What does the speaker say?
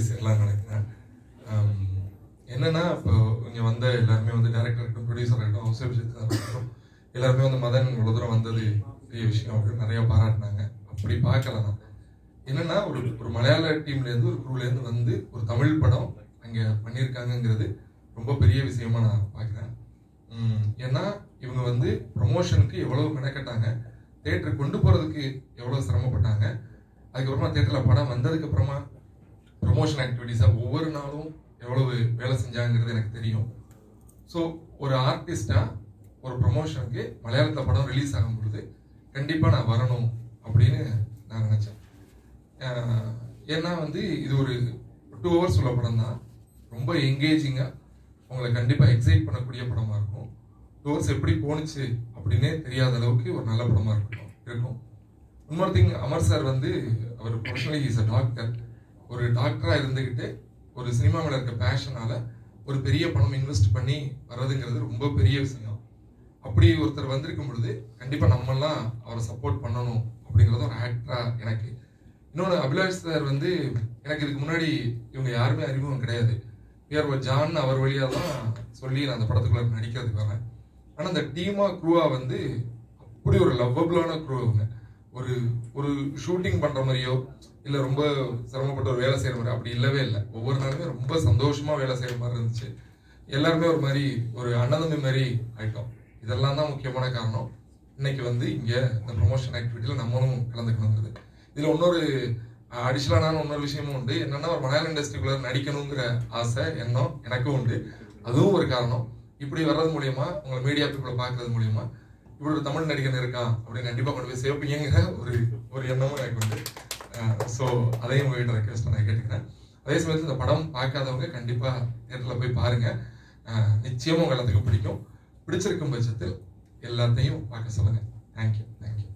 எல்லாம் நினைக்கிறேன் ஆம், என்னன்னா இப்போ இங்க வந்த எல்லாருமே வந்து டேரக்டர் இருக்கட்டும் ப்ரொடியூசர் இருக்கட்டும் ஹவுஸ் இருக்கட்டும் எல்லாருமே வந்து மதன் இவ்வளவு தூரம் வந்தது பெரிய விஷயம் அப்படின்னு நிறைய பாராட்டினாங்க அப்படி பார்க்கலாம் நான். என்னன்னா ஒரு ஒரு மலையாள டீம்ல இருந்து ஒரு குரூல இருந்து வந்து ஒரு தமிழ் படம் அங்க பண்ணியிருக்காங்கங்கிறது ரொம்ப பெரிய விஷயமா நான் பார்க்குறேன் ஏன்னா இவங்க வந்து ப்ரொமோஷனுக்கு எவ்வளவு மெனக்கட்டாங்க தேட்டருக்கு கொண்டு போறதுக்கு எவ்வளவு சிரமப்பட்டாங்க அதுக்கப்புறமா தேட்டரில் படம் வந்ததுக்கு அப்புறமா ப்ரொமோஷன் ஆக்டிவிட்டீஸை ஒவ்வொரு நாளும் எவ்வளவு வேலை செஞ்சாங்கிறது எனக்கு தெரியும் ஸோ ஒரு ஆர்டிஸ்டா ஒரு ப்ரொமோஷனுக்கு மலையாளத்தில் படம் ரிலீஸ் ஆகும் பொழுது கண்டிப்பாக நான் வரணும் அப்படின்னு நான் நினச்சேன் அஹ் ஏன்னா வந்து இது ஒரு டூ ஹவர்ஸ் உள்ள படம் தான் ரொம்ப எங்கேஜிங்காக உங்களை கண்டிப்பாக எக்ஸைட் பண்ணக்கூடிய படமாக இருக்கும் டூ ஹவர்ஸ் எப்படி போணுச்சு அப்படின்னே தெரியாத அளவுக்கு ஒரு நல்ல படமாக இருக்கணும் இருக்கும் இன்னொரு திங் அமர் சார் வந்து அவர் ப்ரொஃபஷனலி இஸ் அ டாக்டர் ஒரு டாக்டராக இருந்துக்கிட்டு ஒரு சினிமாவில் இருக்க பேஷனால ஒரு பெரிய பணம் இன்வெஸ்ட் பண்ணி வர்றதுங்கிறது ரொம்ப பெரிய விஷயம் அப்படி ஒருத்தர் வந்திருக்கும் பொழுது கண்டிப்பா நம்மெல்லாம் அவரை சப்போர்ட் பண்ணணும் அப்படிங்கறது ஒரு ஆக்டரா எனக்கு இன்னொன்று அபிலாஷ் சார் வந்து எனக்கு இதுக்கு முன்னாடி இவங்க யாருமே அறிமுகம் கிடையாது பிஆர் ஜான் அவர் வழியா தான் சொல்லி நான் அந்த படத்துக்குள்ள நடிக்கிறதுக்கு வரேன் ஆனா அந்த டீமா குரூவா வந்து அப்படி ஒரு லவ்வபிளான குரூ அவங்க ஒரு ஒரு ஷூட்டிங் பண்ற மாதிரியோ இல்ல ரொம்ப சிரமப்பட்ட ஒரு வேலை செய்யற மாதிரி அப்படி இல்லவே இல்லை ஒவ்வொரு நாளுமே ரொம்ப சந்தோஷமா வேலை செய்யற மாதிரி இருந்துச்சு எல்லாருமே ஒரு மாதிரி ஒரு அண்ணதம்பி மாதிரி ஆயிட்டோம் இதெல்லாம் தான் முக்கியமான காரணம் இன்னைக்கு வந்து இங்க இந்த ப்ரொமோஷன் ஆக்டிவிட்டியில நம்மளும் கலந்துக்கணுங்கிறது இதுல இன்னொரு அடிஷனலான இன்னொரு விஷயமும் உண்டு என்னன்னா ஒரு மலையாள இண்டஸ்ட்ரிக்குள்ள நடிக்கணுங்கிற ஆசை எண்ணம் எனக்கும் உண்டு அதுவும் ஒரு காரணம் இப்படி வர்றது மூலியமா உங்களை மீடியா பீப்புளை பார்க்கறது மூலியமா இப்படி ஒரு தமிழ் நடிகன் இருக்கான் அப்படின்னு கண்டிப்பா கொண்டு போய் சேர்ப்பீங்கிற ஒரு ஒரு எண்ணமும் எனக்கு உண்டு ஸோ அதையும் உங்ககிட்ட ரெக்வஸ்ட் நான் கேட்டுக்கிறேன் அதே சமயத்தில் இந்த படம் பார்க்காதவங்க கண்டிப்பா தேட்டரில் போய் பாருங்க அஹ் நிச்சயமா உங்க எல்லாத்துக்கும் பிடிக்கும் பிடிச்சிருக்கும் பட்சத்தில் எல்லாத்தையும் பார்க்க சொல்லுங்க தேங்க்யூ தேங்க்யூ